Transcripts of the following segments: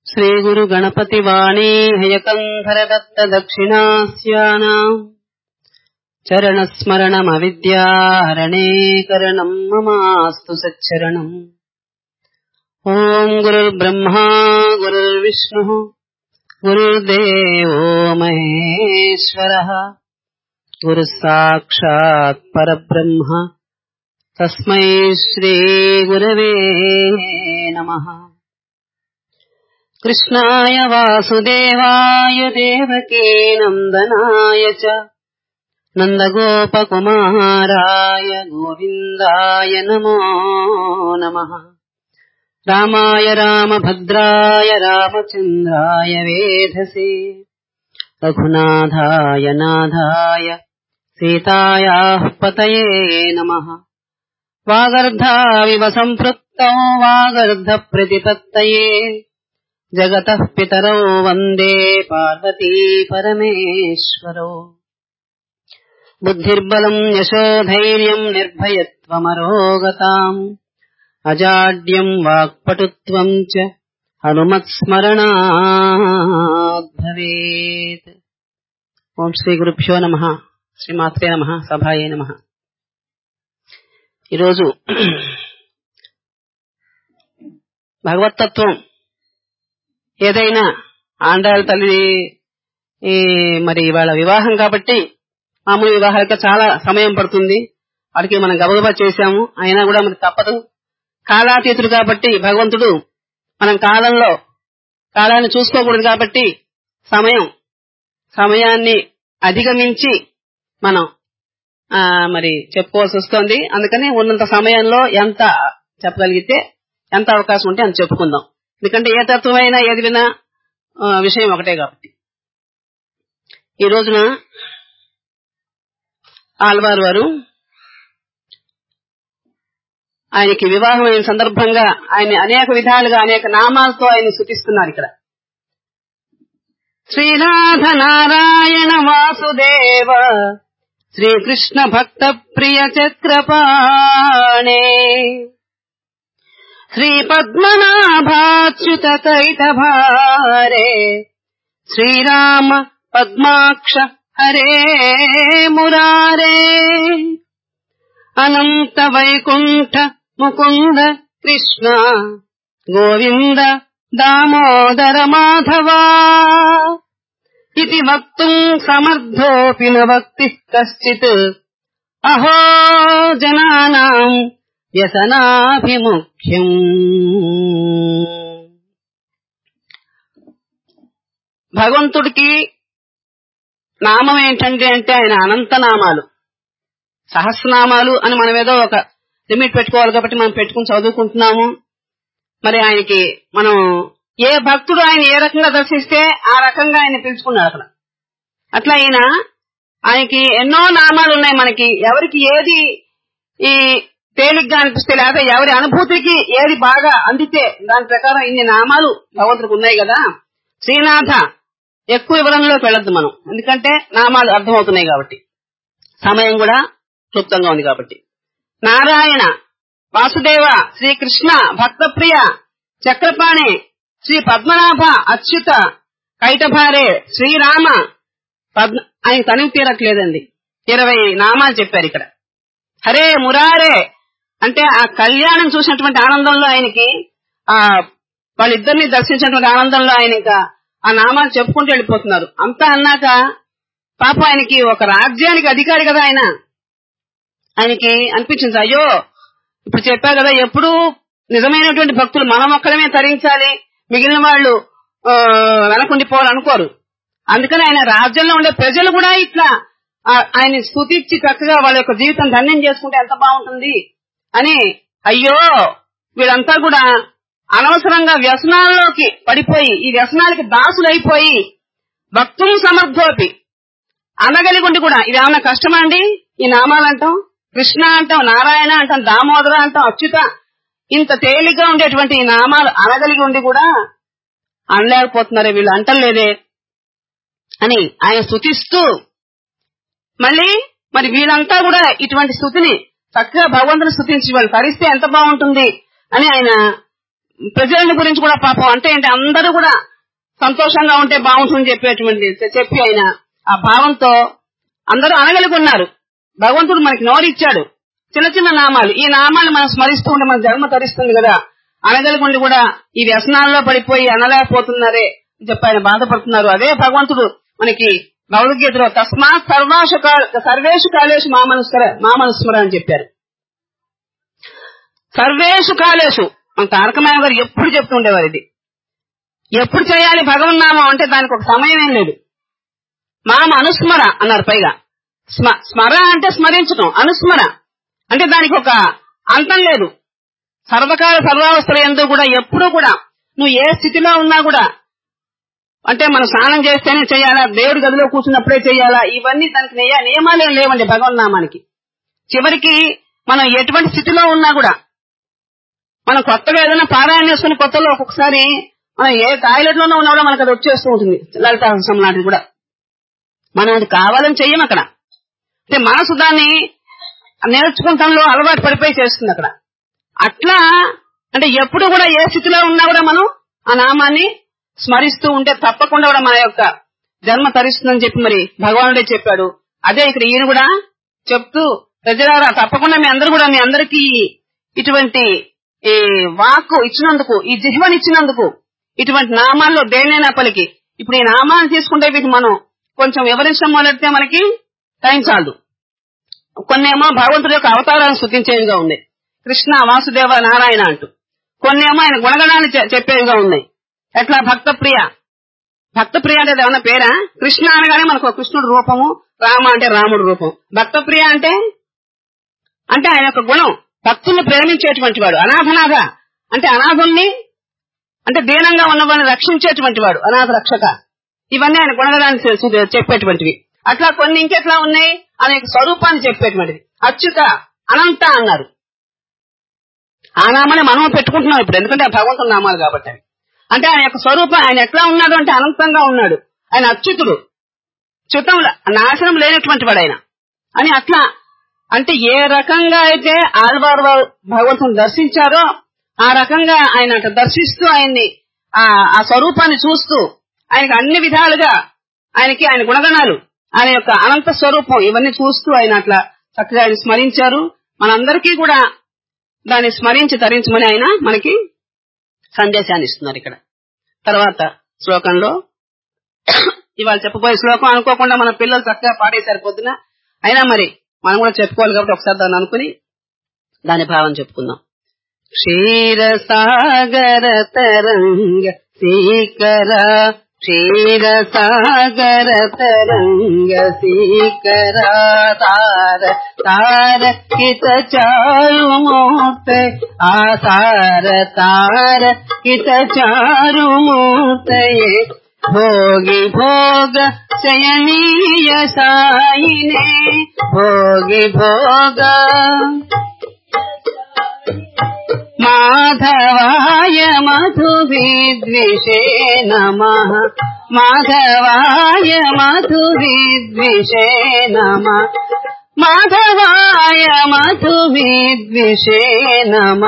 श्रीगुरुगणपतिवाणी हयकन्धरदत्तदक्षिणास्यानाम् चरणस्मरणमविद्याहरणे करणम् ममास्तु सच्चरणम् ॐ गुरुर्ब्रह्मा गुरुर्विष्णुः गुरुर्देवो महेश्वरः गुरुः साक्षात् परब्रह्म तस्मै श्रीगुरवे नमः कृष्णाय वासुदेवाय देवके नन्दनाय च नन्दगोपकुमाराय गोविन्दाय नमो नमः रामाय रामभद्राय रामचन्द्राय वेधसे रघुनाथाय नाथाय सीतायाः पतये नमः वागर्धाविव सम्पृक्तौ वागर्धप्रतिपत्तये जगतः पितरौ वन्दे पार्वती परमेश्वरौ बुद्धिर्बलम् यशोधैर्यम् निर्भयत्वमरोगताम् अजाड्यम् वाक्पटुत्वम् च हनुमत्स्मरणात् भवेत् ఓం శ్రీ గురుభ్యో నమ శ్రీమాత్రే నమ సభాయే నమ ఈరోజు భగవతత్వం ఏదైనా ఆండాళ్ళ తల్లి ఈ మరి ఇవాళ వివాహం కాబట్టి మామూలు వివాహాలకి చాలా సమయం పడుతుంది వాడికి మనం గబగబా చేశాము అయినా కూడా మనకి తప్పదు కాలాతీతుడు కాబట్టి భగవంతుడు మనం కాలంలో కాలాన్ని చూసుకోకూడదు కాబట్టి సమయం సమయాన్ని అధిగమించి మనం ఆ మరి చెప్పుకోవాల్సి వస్తుంది అందుకని ఉన్నంత సమయంలో ఎంత చెప్పగలిగితే ఎంత అవకాశం ఉంటే అంత చెప్పుకుందాం ఎందుకంటే ఏ తత్వమైనా ఏది వినా విషయం ఒకటే కాబట్టి ఈ రోజున ఆల్వార్ వారు ఆయనకి వివాహం అయిన సందర్భంగా ఆయన అనేక విధాలుగా అనేక నామాలతో ఆయన శృతిస్తున్నారు ఇక్కడ శ్రీనాథ నారాయణ వాసుదేవ శ్రీకృష్ణ భక్త ప్రియ చక్రపాణే శ్రీ పద్మనాభాచ్యుత కైటభారే శ్రీరామ పద్మాక్ష హరే మురారే అనంత వైకుంఠ ముకుంద కృష్ణ గోవింద దామోదర మాధవా ఇది వక్తుం సమర్థోపి న వక్తి కశ్చిత్ అహో జనానాం వ్యసనాభిముఖ్యం భగవంతుడికి నామం ఏంటంటే అంటే ఆయన అనంత నామాలు సహస్రనామాలు అని మనం ఏదో ఒక లిమిట్ పెట్టుకోవాలి కాబట్టి మనం పెట్టుకుని చదువుకుంటున్నాము మరి ఆయనకి మనం ఏ భక్తుడు ఆయన ఏ రకంగా దర్శిస్తే ఆ రకంగా ఆయన పిలుచుకున్నాడు అక్కడ అట్లా ఆయన ఆయనకి ఎన్నో నామాలు ఉన్నాయి మనకి ఎవరికి ఏది ఈ తేలిగ్గా అనిపిస్తే లేదా ఎవరి అనుభూతికి ఏది బాగా అందితే దాని ప్రకారం ఇన్ని నామాలు భగవంతుడికి ఉన్నాయి కదా శ్రీనాథ ఎక్కువ వివరంలోకి వెళ్ళొద్దు మనం ఎందుకంటే నామాలు అర్థమవుతున్నాయి కాబట్టి సమయం కూడా క్లుప్తంగా ఉంది కాబట్టి నారాయణ వాసుదేవ శ్రీకృష్ణ భక్తప్రియ చక్రపాణి శ్రీ పద్మనాభ అచ్యుత కైటభారే శ్రీరామ పద్మ ఆయన తనివి తీరట్లేదండి ఇరవై నామాలు చెప్పారు ఇక్కడ హరే మురారే అంటే ఆ కళ్యాణం చూసినటువంటి ఆనందంలో ఆయనకి ఆ వాళ్ళిద్దరిని దర్శించినటువంటి ఆనందంలో ఆయన ఇంకా ఆ నామాలు చెప్పుకుంటూ వెళ్ళిపోతున్నారు అంతా అన్నాక పాప ఆయనకి ఒక రాజ్యానికి అధికారి కదా ఆయన ఆయనకి అనిపించింది అయ్యో ఇప్పుడు చెప్పా కదా ఎప్పుడు నిజమైనటువంటి భక్తులు మనం ఒక్కడమే తరించాలి మిగిలిన వాళ్ళు వెనకుండిపోవాలనుకోరు అందుకని ఆయన రాజ్యంలో ఉండే ప్రజలు కూడా ఇట్లా ఆయన స్థుతిచ్చి చక్కగా వాళ్ళ యొక్క జీవితం ధన్యం చేసుకుంటే ఎంత బాగుంటుంది అని అయ్యో వీళ్ళంతా కూడా అనవసరంగా వ్యసనాల్లోకి పడిపోయి ఈ వ్యసనాలకి దాసులైపోయి భక్తులు సమర్థోపి అనగలిగుండి కూడా ఇది ఏమన్నా కష్టమా అండి ఈ నామాలు అంటాం కృష్ణ అంటాం నారాయణ అంటాం దామోదర అంటాం అచ్యుత ఇంత తేలిగ్గా ఉండేటువంటి ఈ నామాలు అనగలిగి ఉండి కూడా అనలేకపోతున్నారే వీళ్ళు అంటలేదే అని ఆయన స్థుతిస్తూ మళ్ళీ మరి వీళ్ళంతా కూడా ఇటువంటి స్థుతిని చక్కగా భగవంతుని స్థుతించి వాళ్ళు తరిస్తే ఎంత బాగుంటుంది అని ఆయన ప్రజల గురించి కూడా పాపం అంటే ఏంటి అందరూ కూడా సంతోషంగా ఉంటే బాగుంటుందని చెప్పేటువంటి చెప్పి ఆయన ఆ భావంతో అందరూ అనగలిగి ఉన్నారు భగవంతుడు మనకి నోరిచ్చాడు చిన్న చిన్న నామాలు ఈ నామాలు మనం స్మరిస్తూ ఉంటే మన జన్మ తరిస్తుంది కదా అనగలిగుండి కూడా ఈ వ్యసనాల్లో పడిపోయి అనలేకపోతున్నారే అని చెప్పి ఆయన బాధపడుతున్నారు అదే భగవంతుడు మనకి భగవద్గీతలో తస్మాత్ సర్వాశు కా- సర్వేషు కాలేషు మామనుస్మర మామనుస్మర అని చెప్పారు సర్వేషు కాలేషు మన తారకమాయ గారు ఎప్పుడు చెప్తుండేవారు ఇది ఎప్పుడు చేయాలి భగవన్నామం అంటే దానికి ఒక సమయం ఏం లేదు మామ అనుస్మర అన్నారు పైగా స్మ స్మర అంటే స్మరించడం అనుస్మర అంటే దానికి ఒక అంతం లేదు సర్వకాల సర్వావస్థల ఎందు కూడా ఎప్పుడూ కూడా నువ్వు ఏ స్థితిలో ఉన్నా కూడా అంటే మనం స్నానం చేస్తేనే చేయాలా దేవుడి గదిలో కూర్చున్నప్పుడే చేయాలా ఇవన్నీ దానికి నియ- నియమాలేం లేవండి భగవన్నామానికి చివరికి మనం ఎటువంటి స్థితిలో ఉన్నా కూడా మనం కొత్తగా ఏదైనా పారాయణ చేసుకుని కొత్తలో ఒక్కొక్కసారి మనం ఏ టాయిలెట్ లోనో ఉన్నా కూడా మనకు అది వచ్చేస్తూ ఉంటుంది లలితాంశం లాంటిది కూడా మనం అది కావాలని చెయ్యం అక్కడ అంటే మనసు దాన్ని నేర్చుకుంటాంలో అలవాటు పడిపోయి చేస్తుంది అక్కడ అట్లా అంటే ఎప్పుడు కూడా ఏ స్థితిలో ఉన్నా కూడా మనం ఆ నామాన్ని స్మరిస్తూ ఉంటే తప్పకుండా కూడా మన యొక్క జన్మ తరిస్తుందని చెప్పి మరి భగవానుడే చెప్పాడు అదే ఇక్కడ ఈయన కూడా చెప్తూ ప్రజలారా తప్పకుండా మీ అందరూ కూడా మీ అందరికీ ఇటువంటి ఈ వాక్కు ఇచ్చినందుకు ఈ జిహ్వని ఇచ్చినందుకు ఇటువంటి నామాల్లో దేనైనా పలికి ఇప్పుడు ఈ నామాన్ని తీసుకుంటే వీటి మనం కొంచెం వివరించడం మొదలెడితే మనకి టైం చాలదు కొన్నేమో భగవంతుడి యొక్క అవతారాన్ని శుద్ధించేవిగా ఉన్నాయి కృష్ణ వాసుదేవ నారాయణ అంటూ కొన్నేమో ఆయన గుణగణాన్ని చె- చెప్పేవిగా ఉన్నాయి ఎట్లా భక్త ప్రియ భక్త ప్రియ అంటే ఏమన్నా పేరా కృష్ణ అనగానే మనకు ఒక కృష్ణుడు రూపము రామ అంటే రాముడు రూపం భక్త ప్రియ అంటే అంటే ఆయన యొక్క గుణం భక్తుల్ని ప్రేమించేటువంటి వాడు అనాథనాథ అంటే అనాథుల్ని అంటే దీనంగా ఉన్నవాడిని రక్షించేటువంటి వాడు అనాథ రక్షక ఇవన్నీ ఆయన గుణగణాన్ని చె- చె- చెప్పేటువంటివి అట్లా కొన్ని ఇంకెట్లా ఉన్నాయి ఆయన యొక్క స్వరూపాన్ని చెప్పేటువంటిది అచ్యుత అనంత అన్నారు ఆ నామాన్ని మనం పెట్టుకుంటున్నాం ఇప్పుడు ఎందుకంటే ఆ భగవంతుని నామాలు కాబట్టి అవి. అంటే ఆయన యొక్క స్వరూపం ఆయన ఎట్లా ఉన్నాడు అంటే అనంతంగా ఉన్నాడు ఆయన అచ్యుతుడు చ్యుతం నాశనం లేనటువంటి వాడు ఆయన అని అట్లా అంటే ఏ రకంగా అయితే ఆళ్వారు వారు భగవంతుని దర్శించారో ఆ రకంగా ఆయన అట్లా దర్శిస్తూ ఆయన్ని ఆ ఆ స్వరూపాన్ని చూస్తూ ఆయనకి అన్ని విధాలుగా ఆయనకి ఆయన గుణగణాలు ఆయన యొక్క అనంత స్వరూపం ఇవన్నీ చూస్తూ ఆయన అట్లా చక్కగా ఆయన స్మరించారు మనందరికీ కూడా దాన్ని స్మరించి తరించమని ఆయన మనకి సందేశాన్ని ఇస్తున్నారు ఇక్కడ తర్వాత శ్లోకంలో ఇవాళ చెప్పబోయే శ్లోకం అనుకోకుండా మన పిల్లలు చక్కగా పాడేశారు పొద్దున అయినా మరి మనం కూడా చెప్పుకోవాలి కాబట్టి ఒకసారి దాన్ని అనుకుని దాని భావం చెప్పుకుందాం క్షీర సాగర తరంగ సీకర క్షీర సాగర తరంగ సీకర తార తార కిత చారు మూర్త ఆసార తార కిత చారు మూర్తయే భోగి భోగ శయనీయ సాయినే భోగి భోగ మాధవాయ మధు విద్విషే నమ మాధవాయ మధు విద్విషే నమ మాధవాయ మధు విద్విషే నమ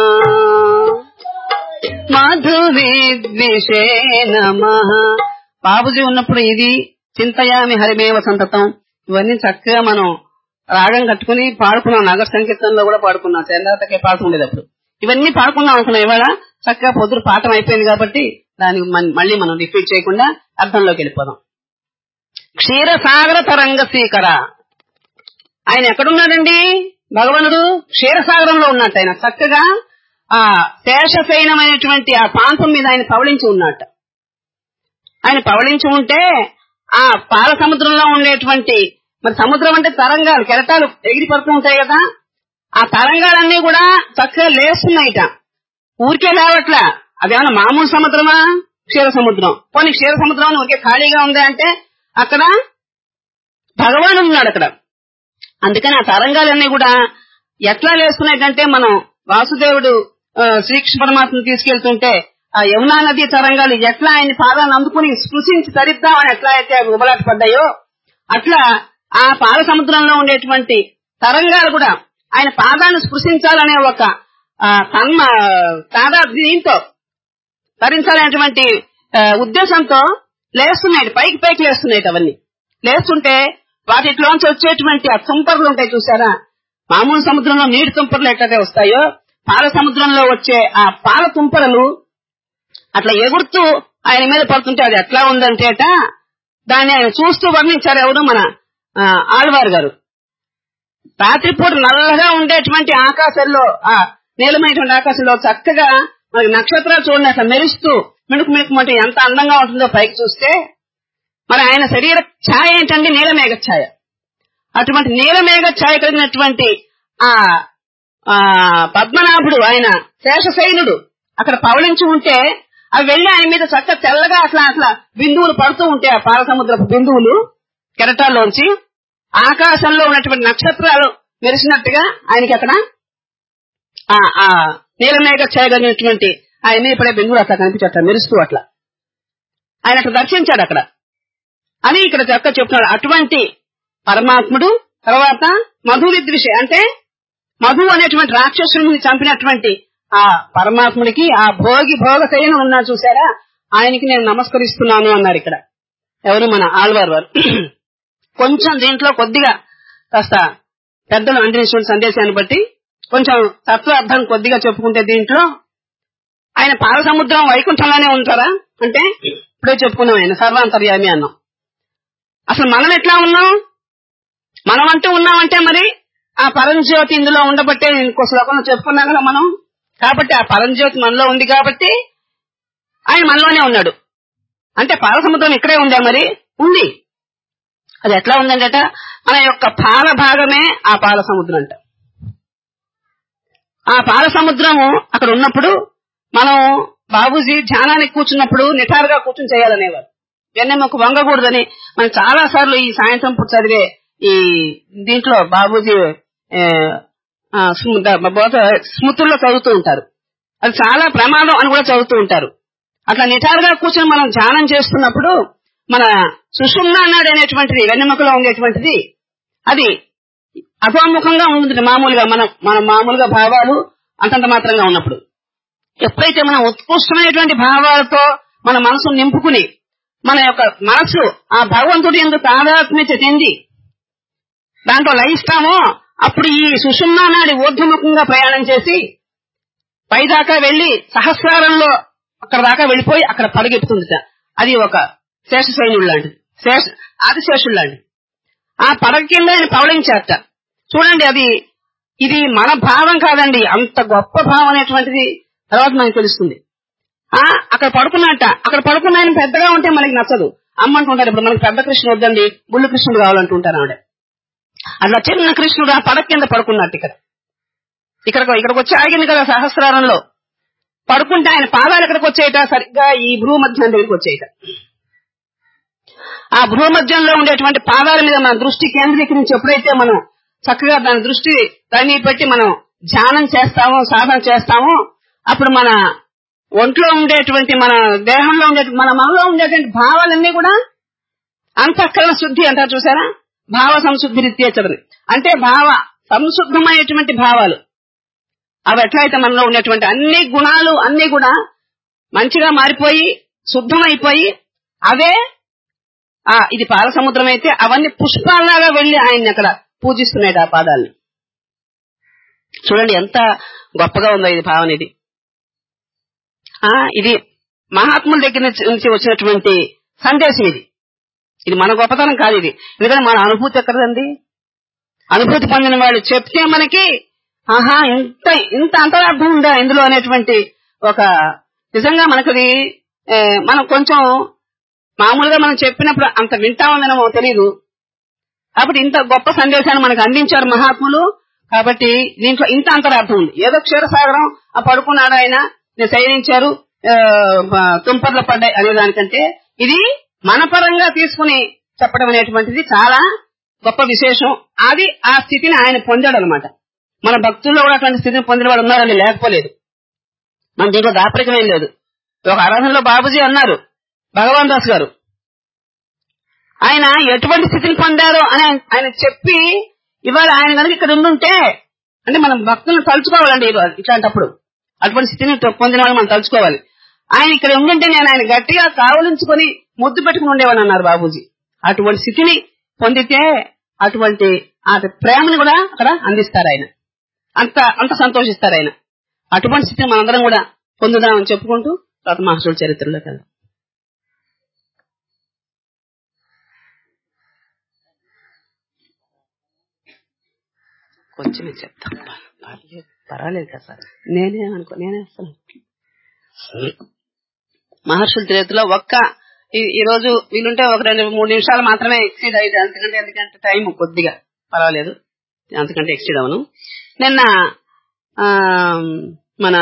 మధు విద్విషే నమ బాబుజీ ఉన్నప్పుడు ఇది చింతయామి హరిమేవ సంతతం ఇవన్నీ చక్కగా మనం రాగం కట్టుకుని పాడుకున్నాం నగర సంకీర్తనలో కూడా పాడుకున్నాం చంద్రతకే పాడుకుండేటప్పుడు ఇవన్నీ పాడుకున్నాం అనుకున్నాం ఇవాళ చక్కగా పొద్దున పాఠం అయిపోయింది కాబట్టి దానికి మన్- మళ్ళీ మనం రిపీట్ చేయకుండా అర్థంలోకి వెళ్ళిపోదాం క్షీరసాగర తరంగ స్వీకర ఆయన ఎక్కడున్నాడండి భగవానుడు క్షీరసాగరంలో ఉన్నట్టు ఆయన చక్కగా ఆ శేషశయనమైనటువంటి ఆ ప్రాంతం మీద ఆయన పవళించి ఉన్నట్ట ఆయన పవళించి ఉంటే ఆ పాల సముద్రంలో ఉండేటువంటి మరి సముద్రం అంటే తరంగాలు కెరటాలు ఎగిరి పడుతూ ఉంటాయి కదా ఆ తరంగాలన్నీ కూడా చక్కగా లేస్తున్నాయిట ఊరికే లేవట్లా అదేమన్నా మామూలు సముద్రమా క్షీర సముద్రం పోనీ క్షీర సముద్రం అని ఊరికే ఖాళీగా ఉంది అంటే అక్కడ భగవాన్ ఉన్నాడు అక్కడ అందుకని ఆ తరంగాలన్నీ కూడా ఎట్లా లేస్తున్నాయంటే మనం వాసుదేవుడు ఆ, శ్రీకృష్ణ పరమాత్మను తీసుకెళ్తుంటే ఆ యమునా నది తరంగాలు ఎట్లా ఆయన పాదాలను అందుకుని స్పృశించి తరిద్దామని ఎట్లా అయితే అవి ఉబలాట పడ్డాయో అట్లా ఆ పాల సముద్రంలో ఉండేటువంటి తరంగాలు కూడా ఆయన పాదాన్ని స్పృశించాలనే ఒక ఆ తన్మ తాదా దీంతో తరించాలనేటువంటి ఆ, ఉద్దేశంతో లేస్తున్నాయి పైకి పైకి లేస్తున్నాయి అవన్నీ లేస్తుంటే వాటిలోంచి వచ్చేటువంటి ఆ తుంపర్లు ఉంటాయి చూసారా మామూలు సముద్రంలో నీటి తుంపర్లు ఎట్లయితే వస్తాయో పాల సముద్రంలో వచ్చే ఆ పాల తుంపరలు అట్లా ఎగురుతూ ఆయన మీద పడుతుంటే అది ఎట్లా ఉందంటేట దాన్ని ఆయన చూస్తూ వర్ణించారు ఎవరు మన ఆ, ఆళ్వార్ గారు రాత్రిపూట నల్లగా ఉండేటువంటి ఆకాశంలో ఆ నీలమైనటువంటి ఆకాశంలో చక్కగా మనకి నక్షత్రాలు చూడండి అట్లా మెరుస్తూ మిణుకు మిణుకుమంటే ఎంత అందంగా ఉంటుందో పైకి చూస్తే మరి ఆయన శరీర ఛాయ ఏంటండి నీలమేఘ ఛాయ అటువంటి నీలమేఘ ఛాయ కలిగినటువంటి ఆ ఆ పద్మనాభుడు ఆయన శేషశైనుడు అక్కడ పవళించి ఉంటే అవి వెళ్లి ఆయన మీద చక్క తెల్లగా అట్లా అట్లా బిందువులు పడుతూ ఉంటే ఆ పాలసముద్రపు బిందువులు కెరటాల్లోంచి ఆకాశంలో ఉన్నటువంటి నక్షత్రాలు మెరిసినట్టుగా ఆయనకి అక్కడ ఆ ఆ నీలమేఘ చేయగలిగినటువంటి ఆయన మీద పడే బిందువులు అట్లా కనిపించట్ల మెరుస్తూ అట్లా ఆయన అట్లా దర్శించాడు అక్కడ అని ఇక్కడ చక్క చెప్తున్నాడు అటువంటి పరమాత్ముడు తర్వాత మధు విద్విష అంటే మధు అనేటువంటి రాక్షసుని చంపినటువంటి ఆ పరమాత్ముడికి ఆ భోగి భోగ శయనం ఉన్నా చూసారా ఆయనకి నేను నమస్కరిస్తున్నాను అన్నారు ఇక్కడ ఎవరు మన ఆళ్వార్ వారు కొంచెం దీంట్లో కొద్దిగా కాస్త పెద్దలు అందించిన సందేశాన్ని బట్టి కొంచెం తత్వార్థం కొద్దిగా చెప్పుకుంటే దీంట్లో ఆయన పాల సముద్రం వైకుంఠంలోనే ఉంటారా అంటే ఇప్పుడే చెప్పుకున్నాం ఆయన సర్వాంతర్యామి అన్నాం అసలు మనం ఎట్లా ఉన్నాం మనం అంటూ ఉన్నామంటే మరి ఆ పరంజ్యోతి ఇందులో ఉండబట్టే ఇంకో శ్లోకంలో చెప్పుకున్నాం కదా మనం కాబట్టి ఆ పరంజ్యోతి మనలో ఉంది కాబట్టి ఆయన మనలోనే ఉన్నాడు అంటే పాల సముద్రం ఇక్కడే ఉందా మరి ఉంది అది ఎట్లా ఉందంటట మన యొక్క పాల భాగమే ఆ పాల సముద్రం అంట ఆ పాల సముద్రము అక్కడ ఉన్నప్పుడు మనం బాబూజీ ధ్యానానికి కూర్చున్నప్పుడు నిటారుగా కూర్చుని చేయాలనేవారు వెన్నెమ్మకు వంగకూడదని మనం చాలా సార్లు ఈ సాయంత్రం పూట చదివే ఈ దీంట్లో బాబూజీ ఏ, ఆ, స్ము- ద- బోధ స్మృతుల్లో చదువుతూ ఉంటారు అది చాలా ప్రమాదం అని కూడా చదువుతూ ఉంటారు అట్లా నిటారుగా కూర్చొని మనం ధ్యానం చేస్తున్నప్పుడు మన సుషుమ్న అన్నాడు అనేటువంటిది వెన్నెముకలో ఉండేటువంటిది అది అధోముఖంగా ఉంటుంది మామూలుగా మన మన మామూలుగా భావాలు అంతంత మాత్రంగా ఉన్నప్పుడు ఎప్పుడైతే మనం ఉత్కృష్టమైనటువంటి భావాలతో మన మనసు నింపుకుని మన యొక్క మనసు ఆ భగవంతుడి ఎందుకు తాదాత్మ్యత చెంది దాంట్లో లయిస్తామో అప్పుడు ఈ సుషుమ్నా నాడి ఊర్ధముఖంగా ప్రయాణం చేసి పైదాకా వెళ్లి సహస్రారంలో అక్కడ దాకా వెళ్ళిపోయి అక్కడ పడగెత్తుతుంది అది ఒక శేష సైన్యుడు లాంటిది శేష ఆదిశేషుడు లాంటిది ఆ పడగ కింద ఆయన పవళించారట చూడండి అది ఇది మన భావం కాదండి అంత గొప్ప భావం అనేటువంటిది తర్వాత మనకు తెలుస్తుంది ఆ అక్కడ పడుకున్నట్ట అక్కడ పడుకున్న ఆయన పెద్దగా ఉంటే మనకి నచ్చదు అమ్మంటుంటారు ఇప్పుడు మనకి పెద్ద కృష్ణుడు వద్దండి బుల్లు కృష్ణుడు కావాలంటుంటారు ఆవిడ అట్లా చిన్న కృష్ణుడు ఆ పడక కింద పడుకున్నట్టు ఇక్కడ ఇక్కడ ఇక్కడికి వచ్చి ఆగింది కదా సహస్రారంలో పడుకుంటే ఆయన పాదాలు ఎక్కడికి వచ్చేయట సరిగ్గా ఈ భ్రూ మధ్యం దగ్గరికి వచ్చేయట ఆ భ్రూ మధ్యంలో ఉండేటువంటి పాదాల మీద మన దృష్టి కేంద్రీకరించి ఎప్పుడైతే మనం చక్కగా దాని దృష్టి దాన్ని పెట్టి మనం ధ్యానం చేస్తామో సాధన చేస్తామో అప్పుడు మన ఒంట్లో ఉండేటువంటి మన దేహంలో ఉండే మన మనలో ఉండేటువంటి భావాలన్నీ కూడా అంతఃకరణ శుద్ధి అంటారు చూసారా భావ సంశుద్ధి రీత్యా చదువు అంటే భావ సంశుద్ధమైనటువంటి భావాలు అవి ఎట్లయితే మనలో ఉండేటువంటి అన్ని గుణాలు అన్ని కూడా మంచిగా మారిపోయి శుద్ధమైపోయి అవే ఆ ఇది పాల సముద్రం అయితే అవన్నీ పుష్పాల్లాగా వెళ్లి ఆయన్ని అక్కడ పూజిస్తున్నాయి ఆ పాదాలని చూడండి ఎంత గొప్పగా ఉందో ఇది భావన ఇది ఆ ఇది మహాత్ముల దగ్గర నుంచి నుంచి వచ్చినటువంటి సందేశం ఇది ఇది మన గొప్పతనం కాదు ఇది ఎందుకంటే మన అనుభూతి ఎక్కడండి అనుభూతి పొందిన వాళ్ళు చెప్తే మనకి ఆహా ఇంత ఇంత అంతరార్థం ఉందా ఇందులో అనేటువంటి ఒక నిజంగా మనకది ఏ, మనం కొంచెం మామూలుగా మనం చెప్పినప్పుడు అంత వింటామో తెలియదు కాబట్టి ఇంత గొప్ప సందేశాన్ని మనకు అందించారు మహాత్ములు కాబట్టి దీంట్లో ఇంత అంతరార్థం ఉంది ఏదో క్షీరసాగరం ఆ పడుకున్నాడు ఆయన నేను శయనించారు ఆ, బ- తుంపర్లు పడ్డాయి అనే దానికంటే ఇది మన పరంగా తీసుకుని చెప్పడం అనేటువంటిది చాలా గొప్ప విశేషం అది ఆ స్థితిని ఆయన పొందాడు అనమాట మన భక్తుల్లో కూడా అటువంటి స్థితిని పొందిన వాడు ఉన్నారని లేకపోలేదు మన దీంట్లో దాపరికమేం లేదు ఒక ఆరాధనలో బాబుజీ అన్నారు భగవాన్ దాస్ గారు ఆయన ఎటువంటి స్థితిని పొందారో అని ఆయన- ఆయన చెప్పి ఇవాళ ఆయన కనుక ఇక్కడ ఉండుంటే అంటే మనం భక్తులను తలుచుకోవాలండి ఈ రోజు ఇట్లాంటప్పుడు అటువంటి స్థితిని తో- పొందిన వాళ్ళు మనం తలుచుకోవాలి ఆయన ఇక్కడ ఉండంటే నేను ఆయన గట్టిగా కావలించుకొని ముద్దు పెట్టుకుని ఉండేవాడు అన్నారు బాబూజీ అటువంటి స్థితిని పొందితే అటువంటి ఆ ప్రేమను కూడా అక్కడ అందిస్తారు ఆయన అంత అంత సంతోషిస్తారు ఆయన అటువంటి స్థితిని మనందరం కూడా పొందుదామని చెప్పుకుంటూ తర్వాత మహర్షుల చరిత్రలోకి వెళ్దాం కొంచెమే చెప్తా పర్లేదు పర్వాలేదు కదా సార్ నేనే అనుకో నేనే అసలు మహర్షుల చరిత్రలో ఒక్క ఈ- ఈ రోజు వీలుంటే ఒక రెండు మూడు నిమిషాలు మాత్రమే ఎక్సీడ్ అయ్యింది అంతకంటే ఎందుకంటే టైం కొద్దిగా పర్వాలేదు అంతకంటే ఎక్సీడ్ అవను నిన్న ఆ, మన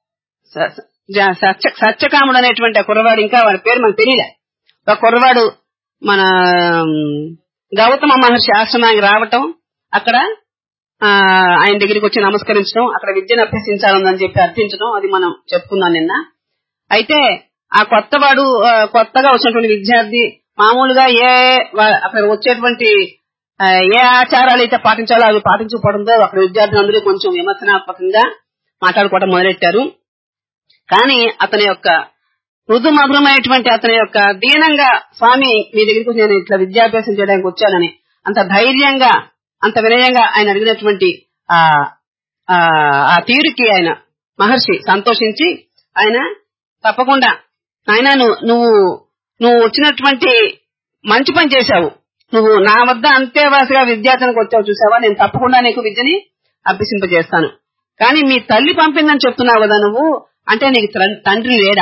స- జ- సత్య సత్యకాముడు అనేటువంటి ఆ కుర్రవాడు ఇంకా వాడి పేరు మనకు తెలియలే ఒక కుర్రవాడు మన ఉమ్, గౌతమ మహర్షి ఆశ్రమానికి రావటం అక్కడ ఆ, ఆయన దగ్గరికి వచ్చి నమస్కరించడం అక్కడ విద్యను అభ్యసించాలని చెప్పి అర్థించడం అది మనం చెప్పుకున్నాం నిన్న అయితే ఆ కొత్తవాడు ఆ, కొత్తగా వచ్చినటువంటి విద్యార్థి మామూలుగా ఏ వా- అక్కడ వచ్చేటువంటి ఆ, ఏ ఆచారాలు అయితే పాటించాలో అవి పాటించకపోవడంతో అక్కడ విద్యార్థులందరూ కొంచెం విమర్శనాత్మకంగా మాట్లాడుకోవడం మొదలెట్టారు కానీ అతని యొక్క మృదు మధురమైనటువంటి అతని యొక్క దీనంగా స్వామి మీ దగ్గరికి వచ్చి నేను ఇట్లా విద్యాభ్యాసం చేయడానికి వచ్చానని అంత ధైర్యంగా అంత వినయంగా ఆయన అడిగినటువంటి ఆ ఆ ఆ తీరుకి ఆయన మహర్షి సంతోషించి ఆయన తప్పకుండా ఆయన నువ్వు నువ్వు నువ్వు వచ్చినటువంటి మంచి పని చేశావు నువ్వు నా వద్ద అంతేవాసిగా విద్యార్థినికి వచ్చావు చూసావా నేను తప్పకుండా నీకు విద్యని అభ్యసింపజేస్తాను కానీ మీ తల్లి పంపిందని చెప్తున్నావు కదా నువ్వు అంటే నీకు త్ర- తండ్రి లేడా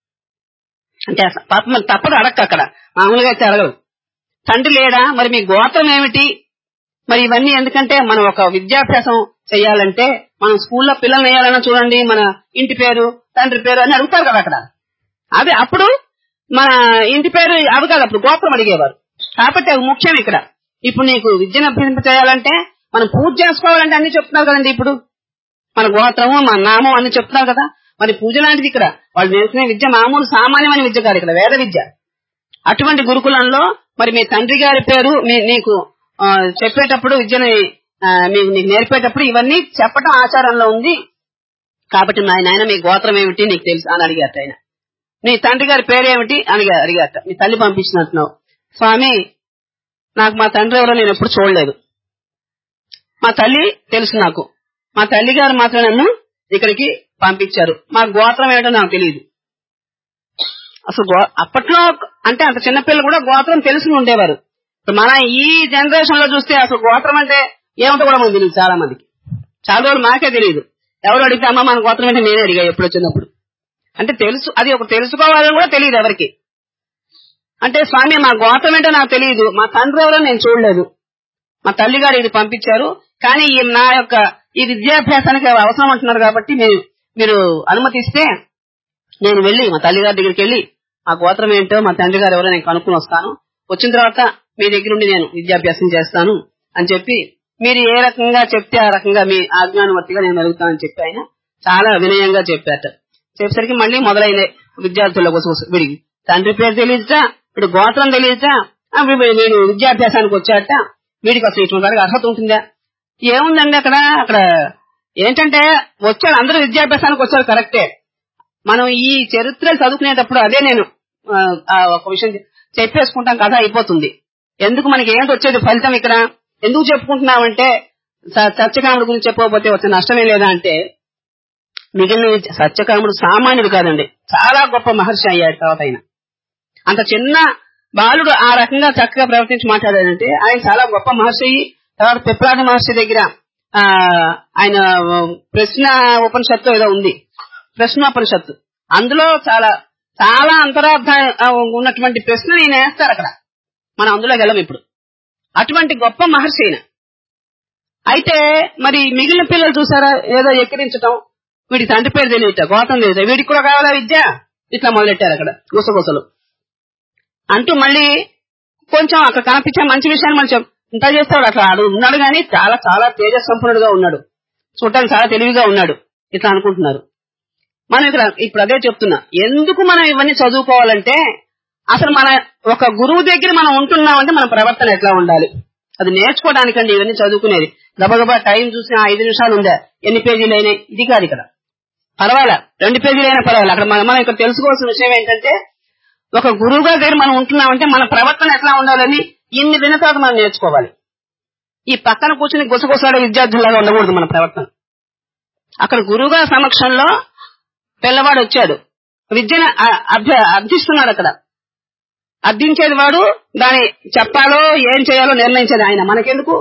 అంటే అస- పాపం మరి తప్పదు అడక్క అక్కడ మామూలుగా అయితే అడగరు తండ్రి లేడా మరి మీ గోత్రం ఏమిటి మరి ఇవన్నీ ఎందుకంటే మనం ఒక విద్యాభ్యాసం చేయాలంటే మనం స్కూల్లో పిల్లల్ని వేయాలన్నా చూడండి మన ఇంటి పేరు తండ్రి పేరు అని అడుగుతారు కదా అక్కడ అదే అప్పుడు మన ఇంటి పేరు అవి కాదు అప్పుడు గోత్రం అడిగేవారు కాబట్టి అవి ముఖ్యం ఇక్కడ ఇప్పుడు నీకు విద్యను అభ్యసింప చేయాలంటే మనం పూజ చేసుకోవాలంటే అన్ని చెప్తున్నారు కదండి ఇప్పుడు మన గోత్రము మన నామం అన్ని చెప్తున్నారు కదా మరి పూజ లాంటిది ఇక్కడ వాళ్ళు నేర్చుకునే విద్య మామూలు సామాన్యమైన విద్య కాదు ఇక్కడ వేద విద్య అటువంటి గురుకులంలో మరి మీ తండ్రి గారి పేరు మీ నీకు ఆ, చెప్పేటప్పుడు విద్యని ఆ, మీకు నీకు నేర్పేటప్పుడు ఇవన్నీ చెప్పటం ఆచారంలో ఉంది కాబట్టి మా నాయన మీ గోత్రం ఏమిటి నీకు తెలుసు అని అడిగారట ఆయన నీ తండ్రి గారి పేరేమిటి అని అడిగారట మీ తల్లి పంపించినట్టున్నావు స్వామి నాకు మా తండ్రి ఎవరో నేను ఎప్పుడు చూడలేదు మా తల్లి తెలుసు నాకు మా తల్లి గారు మాత్రం నన్ను ఇక్కడికి పంపించారు మా గోత్రం ఏమిటో నాకు తెలియదు అసలు గో- అప్పట్లో అంటే అంత చిన్నపిల్లలు కూడా గోత్రం తెలుసుకుని ఉండేవారు ఇప్పుడు మన ఈ జనరేషన్ లో చూస్తే అసలు గోత్రం అంటే ఏమిటో కూడా మనకు తెలియదు చాలా మందికి చాలా రోజులు మాకే తెలియదు ఎవరు అడిగితే అమ్మ మన గోత్రం అంటే నేనే అడిగా ఎప్పుడు వచ్చినప్పుడు అంటే తెలుసు అది ఒక తెలుసుకోవాలని కూడా తెలియదు ఎవరికి అంటే స్వామి మా గోత్రం ఏంటో నాకు తెలియదు మా తండ్రి ఎవరో నేను చూడలేదు మా తల్లి గారు ఇది పంపించారు కానీ ఈ నా యొక్క ఈ విద్యాభ్యాసానికి అవసరం అంటున్నారు కాబట్టి మీరు మీరు అనుమతిస్తే నేను వెళ్ళి మా తల్లి గారి దగ్గరికి వెళ్ళి మా గోత్రం ఏంటో మా తండ్రి గారు ఎవరో నేను కనుక్కుని వస్తాను వచ్చిన తర్వాత మీ దగ్గర ఉండి నేను విద్యాభ్యాసం చేస్తాను అని చెప్పి మీరు ఏ రకంగా చెప్తే ఆ రకంగా మీ ఆజ్ఞానువర్తిగా నేను అడుగుతానని చెప్పి ఆయన చాలా వినయంగా చెప్పారట చెప్పేసరికి మళ్ళీ మొదలైన విద్యార్థుల కోసం వీడికి తండ్రి పేరు తెలియదుట వీడి గోత్రం తెలియదుట ఆ, వీడు వీడు విద్యాభ్యాసానికి వచ్చాట వీడికి అసలు ఇటువంటి వాడికి అర్హత ఉంటుందా ఏముందండి అక్కడ అక్కడ ఏంటంటే వచ్చారు అందరూ విద్యాభ్యాసానికి వచ్చారు కరెక్టే మనం ఈ చరిత్రలు చదువుకునేటప్పుడు అదే నేను ఆ, ఆ, ఒక విషయం చెప్పేసుకుంటాం కథ అయిపోతుంది ఎందుకు మనకి ఏంటి వచ్చేది ఫలితం ఇక్కడ ఎందుకు చెప్పుకుంటున్నామంటే స- సత్యకాముడి గురించి చెప్పకపోతే వచ్చే నష్టమే లేదా అంటే మిగిలిన విద్య- సత్యకాముడు సామాన్యుడు కాదండి చాలా గొప్ప మహర్షి అయ్యాడు తర్వాత ఆయన అంత చిన్న బాలుడు ఆ రకంగా చక్కగా ప్రవర్తించి మాట్లాడాడంటే ఆయన చాలా గొప్ప మహర్షి అయ్యి తర్వాత పిప్లాద మహర్షి దగ్గర ఆ ఆయన ప్రశ్న ఉపనిషత్తు ఏదో ఉంది ప్రశ్నోపనిషత్తు అందులో చాలా చాలా అంతరార్థ ఆ, ఉన్నటువంటి ప్రశ్న నేను వేస్తారు అక్కడ మనం అందులో వెళ్ళం ఇప్పుడు అటువంటి గొప్ప మహర్షి ఆయన అయితే మరి మిగిలిన పిల్లలు చూసారా ఏదో ఎక్కిరించటం వీడి తండ్రి పేరు తెలియట గోతం తెలియట వీడికి కూడా కావాలా విద్య ఇట్లా మొదలెట్టారు అక్కడ గుసగుసలు అంటూ మళ్ళీ కొంచెం అక్కడ కనిపించే మంచి విషయాన్ని మనం చెప్- ఇంత చేస్తాడు అట్లా ఆడు ఉన్నాడు కానీ చాలా చాలా తేజస్సంపన్నుడుగా ఉన్నాడు చూడటానికి చాలా తెలివిగా ఉన్నాడు ఇట్లా అనుకుంటున్నారు మనం ఇక్కడ ఇప్పుడు అదే చెప్తున్నా ఎందుకు మనం ఇవన్నీ చదువుకోవాలంటే అసలు మన ఒక గురువు దగ్గర మనం ఉంటున్నామంటే మన ప్రవర్తన ఎట్లా ఉండాలి అది నేర్చుకోవడానికండి ఇవన్నీ చదువుకునేది గబగబా టైం చూసి ఆ ఐదు నిమిషాలు ఉందా ఎన్ని పేజీలు అయినాయి ఇది కాదు ఇక్కడ పర్వాలే రెండు పేజీలు అయినా పర్వాలే అక్కడ మనం మనం ఇక్కడ తెలుసుకోవాల్సిన విషయం ఏంటంటే ఒక గురువు గారి దగ్గర మనం ఉంటున్నామంటే మన ప్రవర్తన ఎట్లా ఉండాలని ఇన్ని విన్న తర్వాత మనం నేర్చుకోవాలి ఈ పక్కన కూర్చుని గుసగుసలాడే విద్యార్థుల్లాగా ఉండకూడదు మన ప్రవర్తన అక్కడ గురువు గారి సమక్షంలో పిల్లవాడు వచ్చాడు విద్యను అ- అభ్య- అర్థిస్తున్నాడు అక్కడ అర్థించేది వాడు దాన్ని చెప్పాలో ఏం చేయాలో నిర్ణయించేది ఆయన మనకెందుకు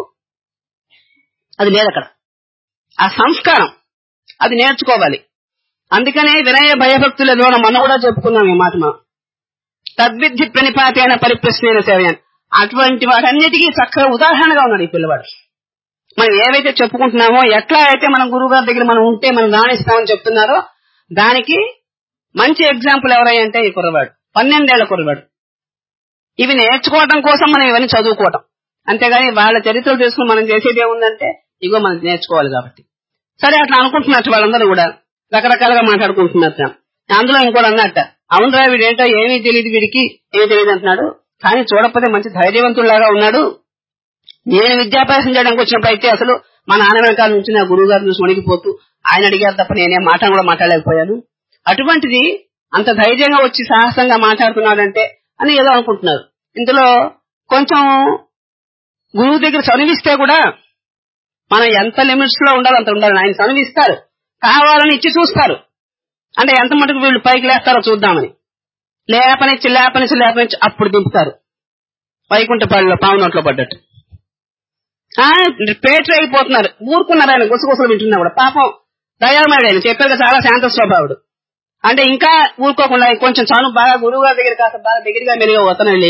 అది లేదు అక్కడ ఆ సంస్కారం అది నేర్చుకోవాలి అందుకనే వినయ భయభక్తుల ద్వారా మనం కూడా చెప్పుకున్నాం ఈ మాట మనం తద్విద్ధి ప్రణిపాతైన పరిప్రశ్న సేవయాన్ అటువంటి వాటన్నిటికీ చక్కగా ఉదాహరణగా ఉన్నాడు ఈ పిల్లవాడు మనం ఏవైతే చెప్పుకుంటున్నామో ఎట్లా అయితే మనం గురువు గారి దగ్గర మనం ఉంటే మనం రాణిస్తామని చెప్తున్నారో దానికి మంచి ఎగ్జాంపుల్ ఎవరయ్యంటే ఈ కుర్రవాడు పన్నెండేళ్ల కుర్రవాడు ఇవి నేర్చుకోవడం కోసం మనం ఇవన్నీ చదువుకోవటం అంతేగాని వాళ్ళ చరిత్రలు తెలుసుకుని మనం చేసేది ఏముందంటే ఇగో మనం నేర్చుకోవాలి కాబట్టి సరే అట్లా అనుకుంటున్నట్టు వాళ్ళందరూ కూడా రకరకాలుగా మాట్లాడుకుంటున్నట్ట అందులో ఇంకోటి అన్నట్ట అవునరా వీడేంటో ఏమీ తెలియదు వీడికి ఏమీ తెలియదు అంటున్నాడు కానీ చూడకపోతే మంచి ధైర్యవంతుల్లాగా ఉన్నాడు నేను విద్యాభ్యాసం చేయడానికి వచ్చినప్పుడు అయితే అసలు మా నాన్న వెనకాల నుంచి నా గురువు గారు చూసి వణికిపోతూ ఆయన అడిగారు తప్ప నేనేం మాట కూడా మాట్లాడలేకపోయాను అటువంటిది అంత ధైర్యంగా వచ్చి సాహసంగా మాట్లాడుతున్నాడంటే అని ఏదో అనుకుంటున్నారు ఇందులో కొంచెం గురువు దగ్గర చదివిస్తే కూడా మనం ఎంత లిమిట్స్ లో ఉండాలో అంత ఉండాలి ఆయన చదివిస్తారు కావాలని ఇచ్చి చూస్తారు అంటే ఎంత మటుకు వీళ్ళు పైకి లేస్తారో చూద్దామని లేపనిచ్చి లేపనిచ్చి లేపనిచ్చి అప్పుడు దింపుతారు వైకుంఠపాడిలో పావు నోట్లో పడ్డట్టు ఆ, పేటర్ అయిపోతున్నారు ఊరుకున్నారు ఆయన గుసగుసలు వింటున్నా కూడా పాపం దయామయుడు ఆయన చెప్పాక చాలా శాంత స్వభావుడు అంటే ఇంకా ఊరుకోకుండా కొంచెం చాను బాగా గురువు గారి దగ్గర కాస్త బాగా దగ్గరగా మెరుగు వతన వెళ్ళి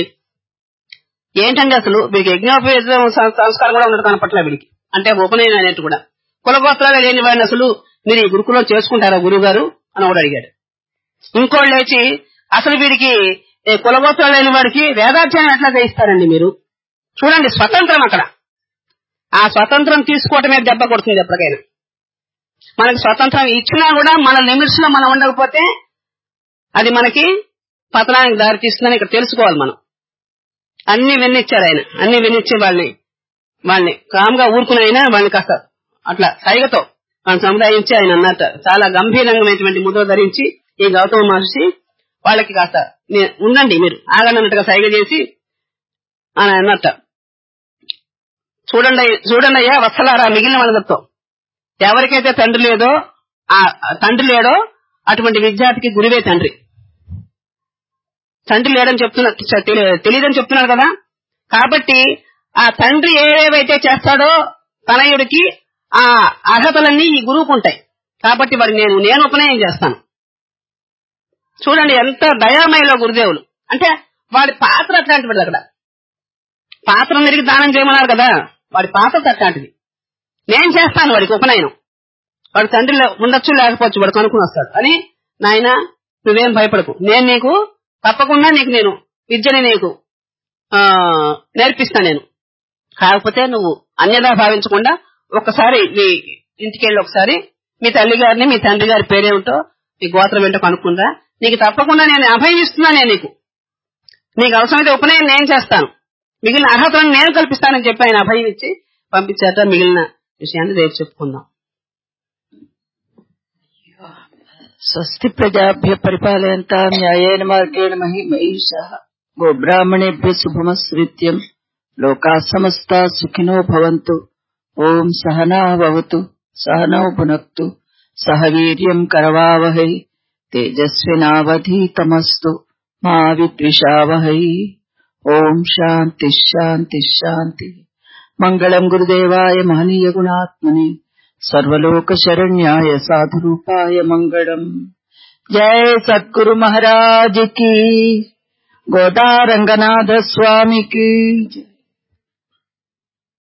ఏంటండి అసలు వీడికి యజ్ఞోపేత సం- సంస్కారం కూడా ఉండదు కనపట్లే వీడికి అంటే ఉపనయనం అనేట్టు కూడా కులగోత్రాలు లేని వాడిని అసలు మీరు ఈ గురుకులో చేసుకుంటారా గురువు గారు అని ఒకడు అడిగాడు ఇంకోళ్ళు లేచి అసలు వీడికి ఏ కులగోత్రాలు లేని వాడికి వేదాధ్యాయం ఎట్లా చేయిస్తారండి మీరు చూడండి స్వతంత్రం అక్కడ ఆ స్వతంత్రం తీసుకోవటమే దెబ్బ కొడుతుంది ఎప్పటికైనా మనకి స్వతంత్రం ఇచ్చినా కూడా మన లిమిట్స్ లో మనం ఉండకపోతే అది మనకి పతనానికి దారి తీస్తుందని ఇక్కడ తెలుసుకోవాలి మనం అన్ని విన్నిచ్చారు ఆయన అన్ని విన్నిచ్చి వాళ్ళని వాళ్ళని కామ్గా ఊరుకుని అయినా వాళ్ళని కాస్త అట్లా సైగతో వాళ్ళని సముదాయించి ఆయన అన్నట్ట చాలా గంభీరంగమైనటువంటి ముద్ర ధరించి ఈ గౌతమ మహర్షి వాళ్ళకి కాస్త "మీ- ఉండండి మీరు ఆగండి అన్నట్టుగా సైగ చేసి అని అన్నట్ట చూడండి చూడండి అయ్యా వత్సలారా మిగిలిన వాళ్ళతో ఎవరికైతే తండ్రి లేదో ఆ ఆ తండ్రి లేడో అటువంటి విద్యార్థికి గురువే తండ్రి తండ్రి లేడని చెప్తున్నా చ- తెలి- తెలియదని చెప్తున్నారు కదా కాబట్టి ఆ తండ్రి ఏవేవైతే చేస్తాడో తనయుడికి ఆ అర్హతలన్నీ ఈ గురువుకు ఉంటాయి కాబట్టి వాడి నేను నేను ఉపనయనం చేస్తాను చూడండి ఎంత దయామయలో గురుదేవులు అంటే వాడి పాత్ర అట్లాంటిది అక్కడ పాత్ర తిరిగి దానం చేయమన్నారు కదా వాడి పాత్ర అట్లాంటిది నేను చేస్తాను వాడికి ఉపనయనం వాడి తండ్రి లే- ఉండొచ్చు లేకపోవచ్చు వాడు కనుక్కుని వస్తాడు అని నాయన నువ్వేం భయపడకు నేను నీకు తప్పకుండా నీకు నేను విద్యని నీకు ఆ నేర్పిస్తా నేను కాకపోతే నువ్వు అన్యదా భావించకుండా ఒక్కసారి మీ ఇంటికి వెళ్ళి ఒకసారి మీ తల్లి గారిని మీ తండ్రి గారి పేరేమిటో మీ గోత్రం ఏంటో కనుక్కుందా నీకు తప్పకుండా నేను అభయం ఇస్తున్నా నేను నీకు నీకు అవసరమైతే ఉపనయనం నేను చేస్తాను మిగిలిన అర్హతలను నేను కల్పిస్తానని చెప్పి ఆయన అభయం ఇచ్చి పంపించాట మిగిలిన విషయాన్ని రేపు చెప్పుకుందాం స్వస్తి ప్రజాభ్య పరిపాలయంతా న్యాయేన మార్గేణ మహి మహిషः గోబ్రాహ్మణేభ్య శుభమస్ృత్యం లోకా సమస్తా సుఖినో భవంతు ఓం సహనా భవతు సహనౌ భునక్తు సహ వీర్యం కరవావహై తేజస్వినావధీతమస్తు మా విద్విషావహై ఓం శాంతి శాంతి శాంతి మంగళం గురుదేవాయ మహనీయ గుణాత్మనే सर्वलोक शरण्याय साधु रूपाय मंगलम जय सद्गुरु महाराज की गोदा रंगनाथ स्वामी की जय